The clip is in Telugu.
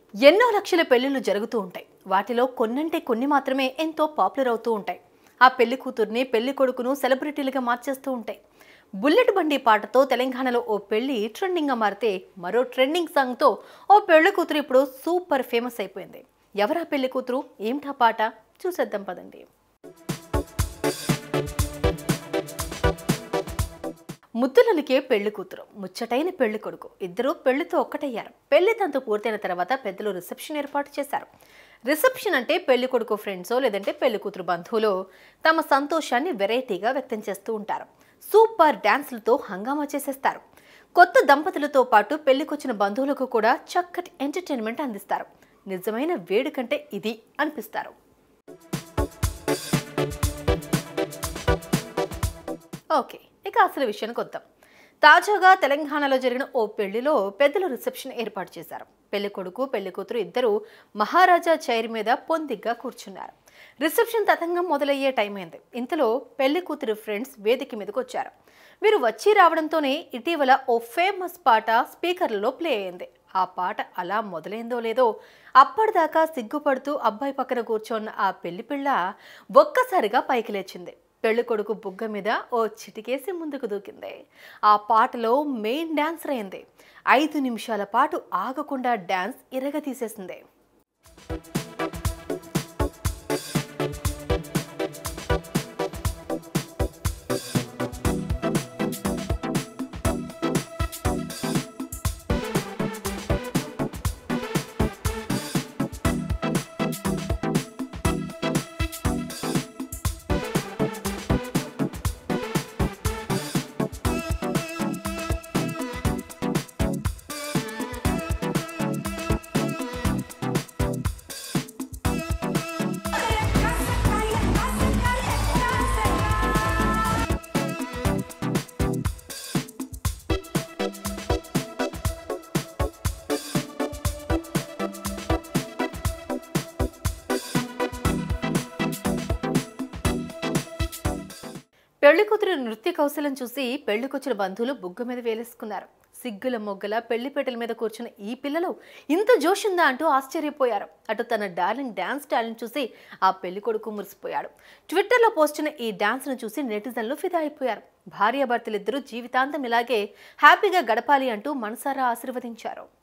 ఎన్నో లక్షల పెళ్లిళ్ళు జరుగుతూ ఉంటాయి వాటిలో కొన్నంటే కొన్ని మాత్రమే ఎంతో పాపులర్ అవుతూ ఉంటాయి ఆ పెళ్లి కూతుర్ని పెళ్లి కొడుకును సెలబ్రిటీలుగా మార్చేస్తూ ఉంటాయి బుల్లెట్ బండి పాటతో తెలంగాణలో ఓ పెళ్లి ట్రెండింగ్గా మారితే మరో ట్రెండింగ్ సాంగ్తో ఓ పెళ్లి కూతురు ఇప్పుడు సూపర్ ఫేమస్ అయిపోయింది ఎవరా పెళ్లి కూతురు ఏమిటా పాట చూసేద్దాం పదండి ముద్దులలికే పెళ్లి కూతురు ముచ్చటైన పెళ్లి కొడుకు ఇద్దరు పెళ్లితో ఒక్కటయ్యారు పెళ్లి తంతు పూర్తయిన తర్వాత పెద్దలు రిసెప్షన్ ఏర్పాటు చేశారు రిసెప్షన్ అంటే పెళ్లి కొడుకు ఫ్రెండ్సో లేదంటే పెళ్లి కూతురు బంధువులు తమ సంతోషాన్ని వెరైటీగా వ్యక్తం చేస్తూ ఉంటారు సూపర్ డ్యాన్సులతో హంగామా చేసేస్తారు కొత్త దంపతులతో పాటు పెళ్లికొచ్చిన బంధువులకు కూడా చక్కటి ఎంటర్టైన్మెంట్ అందిస్తారు నిజమైన వేడుకంటే ఇది అనిపిస్తారు ఓకే ఇక అసలు విషయానికి వద్దాం తాజాగా తెలంగాణలో జరిగిన ఓ పెళ్లిలో పెద్దలు రిసెప్షన్ ఏర్పాటు చేశారు పెళ్లి కొడుకు పెళ్లి కూతురు ఇద్దరు మహారాజా చైర్ మీద పొందిగ్గా కూర్చున్నారు రిసెప్షన్ తతంగం మొదలయ్యే టైం అయింది ఇంతలో పెళ్లి కూతురు ఫ్రెండ్స్ వేదిక మీదకి వచ్చారు వీరు వచ్చి రావడంతోనే ఇటీవల ఓ ఫేమస్ పాట స్పీకర్లలో ప్లే అయింది ఆ పాట అలా మొదలైందో లేదో అప్పటిదాకా సిగ్గుపడుతూ అబ్బాయి పక్కన కూర్చోన్న ఆ పెళ్లి పిల్ల ఒక్కసారిగా పైకి లేచింది పెళ్లి కొడుకు బుగ్గ మీద ఓ చిటికేసి ముందుకు దూకింది ఆ పాటలో మెయిన్ డాన్సర్ అయింది ఐదు నిమిషాల పాటు ఆగకుండా డాన్స్ ఇరగ తీసేసింది పెళ్లి కూతురు నృత్య కౌశలం చూసి పెళ్లికొచ్చిన బంధువులు బుగ్గ మీద వేలేసుకున్నారు సిగ్గుల మొగ్గల పెళ్లిపేటల మీద కూర్చున్న ఈ పిల్లలు ఇంత జోష్ ఉందా అంటూ ఆశ్చర్యపోయారు అటు తన డార్లింగ్ డాన్స్ టాలెంట్ చూసి ఆ పెళ్లి కొడుకు మురిసిపోయాడు ట్విట్టర్లో పోస్టున్న ఈ డాన్స్ను చూసి నెటిజన్లు ఫిదా అయిపోయారు భార్యాభర్తలిద్దరూ జీవితాంతం ఇలాగే హ్యాపీగా గడపాలి అంటూ మనసారా ఆశీర్వదించారు